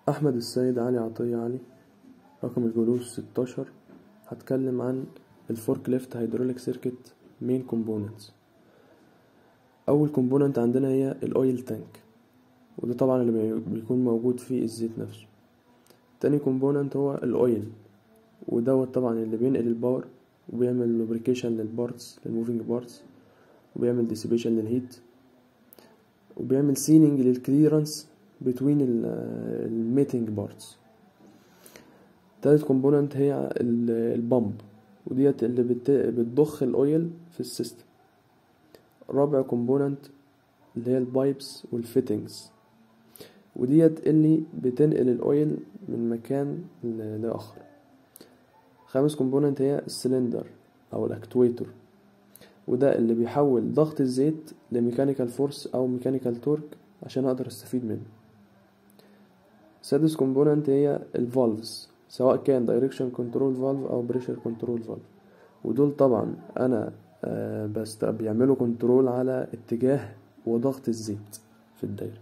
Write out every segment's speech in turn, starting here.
أحمد السيد علي عطية علي رقم الجلوس ستاشر هتكلم عن الفورك ليفت هيدروليك سيركت مين كومبوننتس أول كومبوننت عندنا هي الأويل تانك وده طبعا اللي بي- بيكون موجود فيه الزيت نفسه تاني كومبوننت هو الأويل ودوت طبعا اللي بينقل الباور وبيعمل لوبريكيشن للبارتس للموفينج بارتس وبيعمل ديسيبيشن للهيت وبيعمل سيلينج للكليرنس بتوين الميتنج بارتس تالت كومبوننت هي ال- البامب وديت اللي بت- بتضخ الاويل في السيستم رابع كومبوننت اللي هي البايبس والفيتنجز وديت اللي بتنقل الاويل من مكان ل- لاخر خامس كومبوننت هي السلندر او الاكتويتور وده اللي بيحول ضغط الزيت لميكانيكال فورس او ميكانيكال تورك عشان اقدر استفيد منه سادس كومبوننت هي الفالفز سواء كان دايركشن كنترول فالف او بريشر كنترول فالف ودول طبعا انا آه بس بيعملوا كنترول على اتجاه وضغط الزيت في الدايره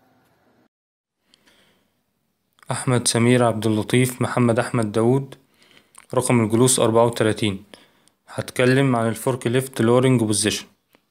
أحمد سمير عبد اللطيف محمد أحمد داود رقم الجلوس أربعة وتلاتين هتكلم عن الفورك ليفت لورنج بوزيشن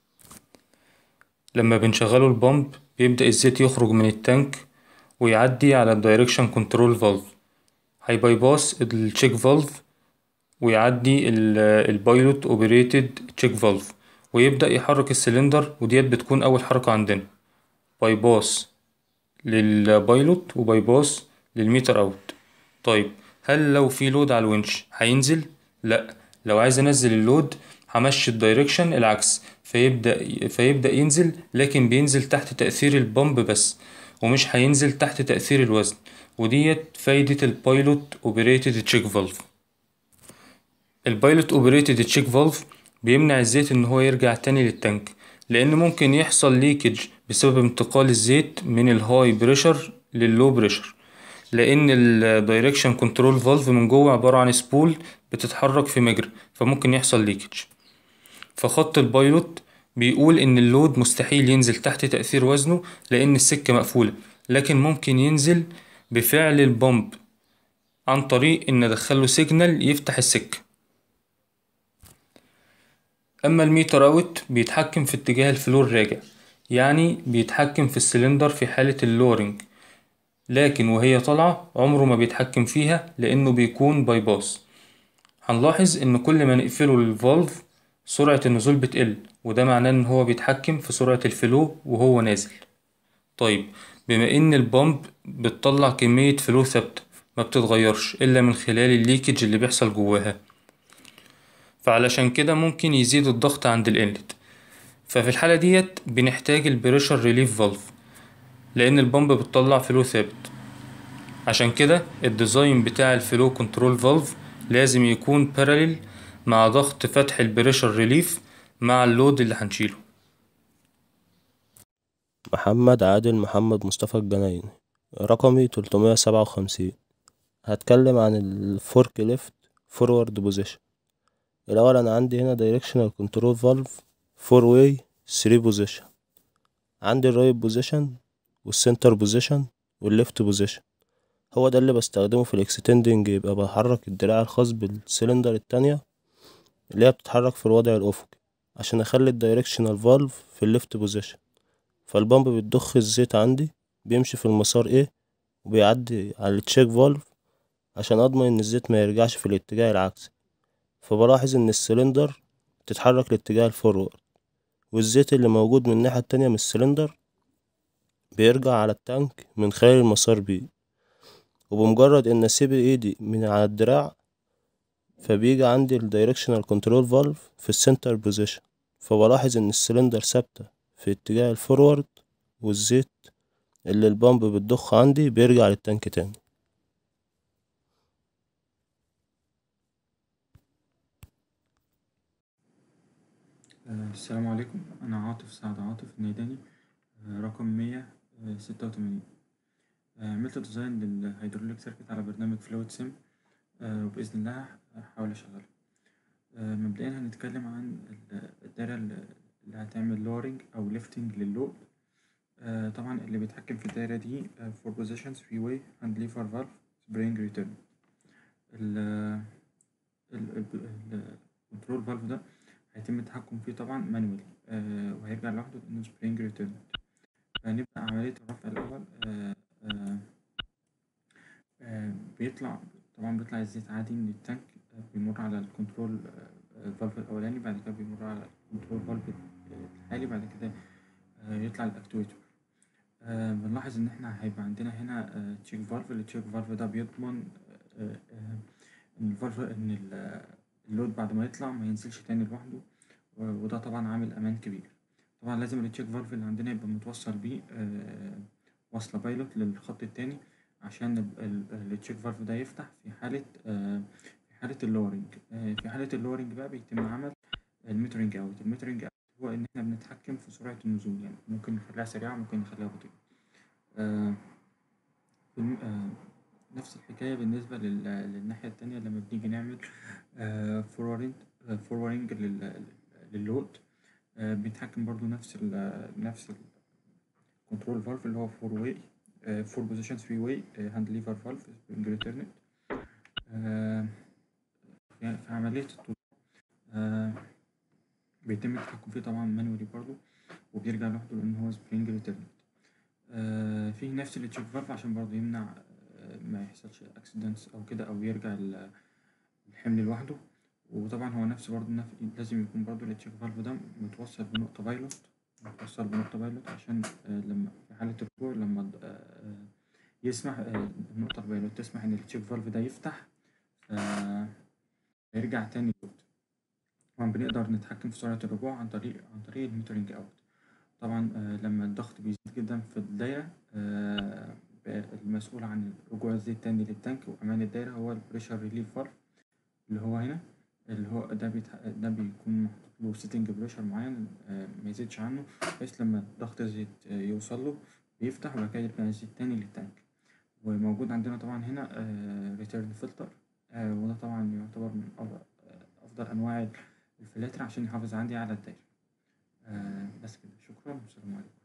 لما بنشغله البامب بيبدأ الزيت يخرج من التانك ويعدي على الدايركشن كنترول فالف هيبايباس التشيك فالف ويعدي البايلوت اوبريتد تشيك فالف ويبدأ يحرك السلندر وديت بتكون أول حركة عندنا بايباس للبايلوت وبايباس للميتر اوت طيب هل لو في لود على الونش هينزل لا لو عايز انزل اللود همشي الدايركشن العكس فيبدأ فيبدأ ينزل لكن بينزل تحت تأثير البامب بس ومش هينزل تحت تأثير الوزن وديت فايدة البايلوت اوبريتد تشيك فالف البايلوت اوبريتد تشيك فالف بيمنع الزيت ان هو يرجع تاني للتانك لان ممكن يحصل ليكج بسبب انتقال الزيت من الهاي بريشر لللو بريشر لان الدايركشن كنترول فالف من جوه عبارة عن سبول بتتحرك في مجرى فممكن يحصل ليكج فخط البايلوت بيقول ان اللود مستحيل ينزل تحت تأثير وزنه لان السكة مقفولة لكن ممكن ينزل بفعل البامب عن طريق ان ادخله سيجنال يفتح السكة اما الميتر اوت بيتحكم في اتجاه الفلو الراجع يعني بيتحكم في السلندر في حالة اللورنج لكن وهي طالعة عمره ما بيتحكم فيها لأنه بيكون باي باس هنلاحظ إن كل ما نقفله للفالف سرعة النزول بتقل وده معناه إن هو بيتحكم في سرعة الفلو وهو نازل طيب بما إن البامب بتطلع كمية فلو ثابتة ما بتتغيرش إلا من خلال الليكج اللي بيحصل جواها فعلشان كده ممكن يزيد الضغط عند الانلت ففي الحالة ديت بنحتاج البريشر ريليف فالف لأن البامب بتطلع فلو ثابت عشان كده الديزاين بتاع الفلو كنترول فالف لازم يكون باراليل مع ضغط فتح البريشر ريليف مع اللود اللي هنشيله محمد عادل محمد مصطفى الجنايني رقمي تلتمية سبعة وخمسين هتكلم عن الفورك ليفت فورورد بوزيشن الأول أنا عندي هنا دايركشنال كنترول فالف فور واي ثري بوزيشن عندي الرايت بوزيشن والسنتر بوزيشن والليفت بوزيشن هو ده اللي بستخدمه في الاكستندنج يبقى بحرك الدراع الخاص بالسلندر التانية اللي هي بتتحرك في الوضع الأفقي عشان أخلي الدايركشنال فالف في الليفت بوزيشن فالبامب بتضخ الزيت عندي بيمشي في المسار ايه وبيعدي على التشيك فالف عشان أضمن إن الزيت ما يرجعش في الاتجاه العكسي فبلاحظ إن السلندر بتتحرك لاتجاه الفورورد والزيت اللي موجود من الناحية التانية من السلندر بيرجع على التانك من خلال المسار بي وبمجرد ان اسيب ايدي من على الدراع فبيجي عندي الدايركشنال كنترول فالف في السنتر بوزيشن فبلاحظ ان السلندر ثابتة في اتجاه الفورورد والزيت اللي البامب بتضخ عندي بيرجع للتانك تاني آه، السلام عليكم أنا عاطف سعد عاطف النيداني آه، رقم مية ستة وتمانين عملت ديزاين للهيدروليك سيركت على برنامج فلويد سيم وبإذن الله هحاول أشغله آه، مبدئيا هنتكلم عن ال- الدايرة اللي اللي هتعمل لورنج أو ليفتنج لللود آه، طبعا اللي بيتحكم في الدايرة دي فور بوزيشنز في واي هاند ليفر فالف سبرينج ريتيرن الكنترول فالف ده هيتم التحكم فيه طبعا مانوالي وهيرجع لوحده لأنه سبرينج ريتيرن فنبدأ عملية الرفع الأول آه، آه، آه، بيطلع طبعا بيطلع الزيت عادي من التانك آه، بيمر على الكنترول فالف الأولاني بعد كده بيمر على الكنترول فالف الحالي بعد كده آه، يطلع الأكتويتر آه، بنلاحظ إن إحنا هيبقى عندنا هنا تشيك فالف التشيك فالف ده بيضمن آه، آه، إن الفالف إن ال- اللود بعد ما يطلع ما ينزلش تاني لوحده و- وده طبعا عامل أمان كبير طبعا لازم التشيك فالف اللي عندنا يبقى متوصل بيه آه، وصلة بايلوت للخط التاني عشان ال- ال- التشيك فالف ده يفتح في حالة آه، في حالة اللورنج آه، في حالة اللورنج بقى بيتم عمل الميترنج اوت الميترنج اوت هو ان احنا بنتحكم في سرعة النزول يعني ممكن نخليها سريعة ممكن نخليها بطيئة آه، بالم- آه، نفس الحكاية بالنسبة لل- للناحية التانية لما بنيجي نعمل فورورنج فورورنج لللود آه، بيتحكم برضو نفس ال نفس الكنترول فالف اللي هو فور واي فور بوزيشنز في واي هاند ليفر فالف سبرينج ريتيرنت في عملية الطلوع آه، بيتم التحكم فيه طبعا مانوالي برضو وبيرجع لوحده لأن هو سبرينج ريتيرنت في نفس التشيك فالف عشان برضو يمنع آه، ما يحصلش اكسيدنتس أو كده أو يرجع ال- الحمل لوحده وطبعا هو نفس برضه نف- لازم يكون برضه التشيك فالف ده متوصل بنقطة بايلوت متوصل بنقطة بايلوت عشان آه، لما في حالة الرجوع لما د- آه، آه، يسمح آه، النقطة البايلوت تسمح إن التشيك فالف ده يفتح فيرجع تاني لود طبعا بنقدر نتحكم في سرعة الرجوع عن طريق عن طريق الميترنج أوت طبعا آه، لما الضغط بيزيد جدا في الدايرة آه، ب- المسؤول عن رجوع الزيت تاني للتانك وأمان الدايرة هو البريشر ريليف فالف اللي هو هنا اللي هو ده بيتح... ده بيكون محطوط له سيتنج بريشر معين آه، ما يزيدش عنه بحيث لما ضغط الزيت آه، يوصل له بيفتح وبعد كده يرجع الزيت تاني للتانك وموجود عندنا طبعا هنا ريتيرن فلتر وده طبعا يعتبر من أف- آه، أفضل أنواع الفلاتر عشان يحافظ عندي على الدايرة آه، بس كده شكرا والسلام عليكم